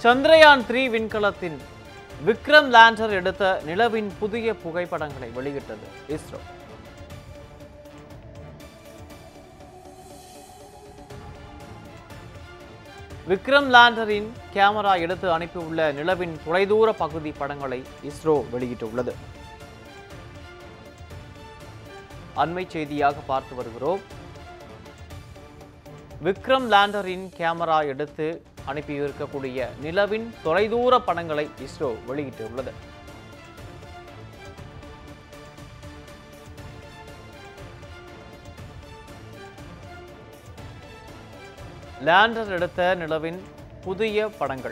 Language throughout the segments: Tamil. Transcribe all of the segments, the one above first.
சந்திரயான் த்ரீ விண்கலத்தின் விக்ரம் லேண்டர் எடுத்த நிலவின் புதிய புகைப்படங்களை வெளியிட்டது இஸ்ரோ விக்ரம் லேண்டரின் கேமரா எடுத்து அனுப்பியுள்ள நிலவின் தொலைதூர பகுதி படங்களை இஸ்ரோ வெளியிட்டுள்ளது அண்மை செய்தியாக பார்த்து வருகிறோம் விக்ரம் லேண்டரின் கேமரா எடுத்து அனுப்பியிருக்கக்கூடிய நிலவின் தொலைதூர படங்களை இஸ்ரோ வெளியிட்டுள்ளது லேண்டர் எடுத்த நிலவின் புதிய படங்கள்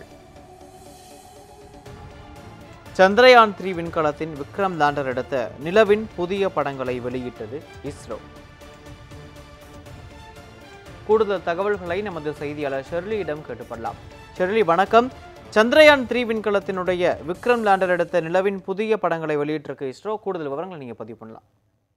சந்திரயான் த்ரீ விண்கலத்தின் விக்ரம் லேண்டர் எடுத்த நிலவின் புதிய படங்களை வெளியிட்டது இஸ்ரோ கூடுதல் தகவல்களை நமது செய்தியாளர் ஷெர்லியிடம் கேட்டுப்படலாம் ஷெர்லி வணக்கம் சந்திரயான் த்ரீ விண்கலத்தினுடைய விக்ரம் லேண்டர் எடுத்த நிலவின் புதிய படங்களை வெளியிட்டிருக்கு இஸ்ரோ கூடுதல் விவரங்களை நீங்க பதிவு பண்ணலாம்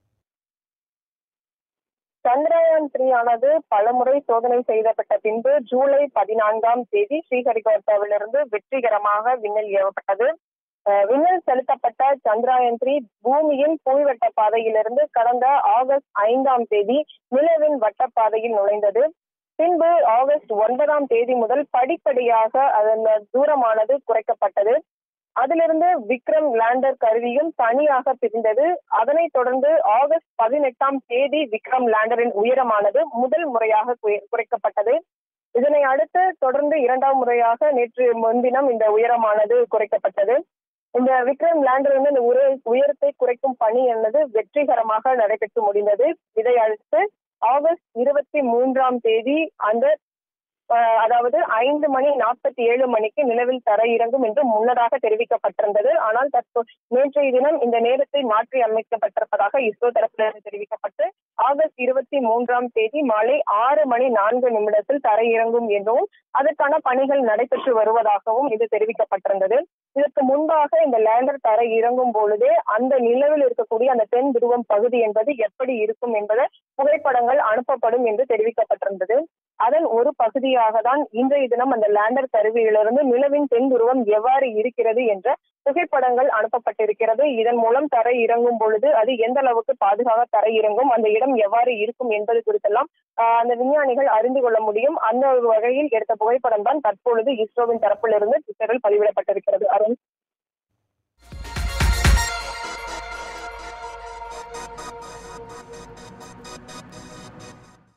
சந்திரயான் த்ரீ ஆனது பலமுறை சோதனை செய்யப்பட்ட பின்பு ஜூலை பதினான்காம் தேதி ஸ்ரீஹரிகோட்டாவிலிருந்து வெற்றிகரமாக விண்ணில் ஏவப்பட்டது அஹ் விண்ணில் செலுத்தப்பட்ட சந்திரயான் த்ரீ பூமியின் புவிவட்ட பாதையிலிருந்து கடந்த ஆகஸ்ட் ஐந்தாம் தேதி நிலவின் வட்டப்பாதையில் நுழைந்தது பின்பு ஆகஸ்ட் ஒன்பதாம் தேதி முதல் படிப்படியாக அதன் தூரமானது குறைக்கப்பட்டது அதிலிருந்து விக்ரம் லேண்டர் கருவியும் தனியாக பிரிந்தது அதனைத் தொடர்ந்து ஆகஸ்ட் பதினெட்டாம் தேதி விக்ரம் லேண்டரின் உயரமானது முதல் முறையாக குறை- குறைக்கப்பட்டது இதனை அடுத்து தொடர்ந்து இரண்டாம் முறையாக நேற்று முன்தினம் இந்த உயரமானது குறைக்கப்பட்டது இந்த விக்ரம் லேண்டர் வந்து இந்த உர- உயரத்தை குறைக்கும் பணி என்பது வெற்றிகரமாக நடைபெற்று முடிந்தது இதை அடுத்து ஆகஸ்ட் இருபத்தி மூன்றாம் தேதி அந்த அஹ், அதாவது ஐந்து மணி நாற்பத்தி ஏழு மணிக்கு நிலவில் தர இறங்கும் என்று முன்னதாக தெரிவிக்கப்பட்டிருந்தது ஆனால் தற்போது நேற்றைய தினம் இந்த நேரத்தை மாற்றி அமைக்கப்பட்டிருப்பதாக இஸ்ரோ தரப்பிலிருந்து தெரிவிக்கப்பட்டு ஆகஸ்ட் இருபத்தி மூன்றாம் தேதி மாலை ஆறு மணி நான்கு நிமிடத்தில் தர இறங்கும் என்றும் அதற்கான பணிகள் நடைபெற்று வருவதாகவும் இது தெரிவிக்கப்பட்டிருந்தது இதற்கு முன்பாக இந்த லேண்டர் தர இறங்கும் பொழுதே அந்த நிலவில் இருக்கக்கூடிய அந்த தென் துருவம் பகுதி என்பது எப்படி இருக்கும் என்பதை புகைப்படங்கள் அனுப்பப்படும் என்று தெரிவிக்கப்பட்டிருந்தது அதன் ஒரு பகுதியாக தான் இன்றைய தினம் அந்த லேண்டர் கருவியிலிருந்து நிலவின் தென் துருவம் எவ்வாறு இருக்கிறது என்ற புகைப்படங்கள் அனுப்பப்பட்டிருக்கிறது இதன் மூலம் தரை இறங்கும் பொழுது அது எந்த அளவுக்கு பாதுகாக தரை இறங்கும் அந்த இடம் எவ்வாறு இருக்கும் என்பது குறித்தெல்லாம் ஆஹ், அந்த விஞ்ஞானிகள் அறிந்து கொள்ள முடியும் அந்த ஒரு வகையில் எடுத்த புகைப்படம் தான் தற்பொழுது இஸ்ரோவின் தரப்பிலிருந்து ட்விட்டரில் பதிவிடப்பட்டிருக்கிறது அருண்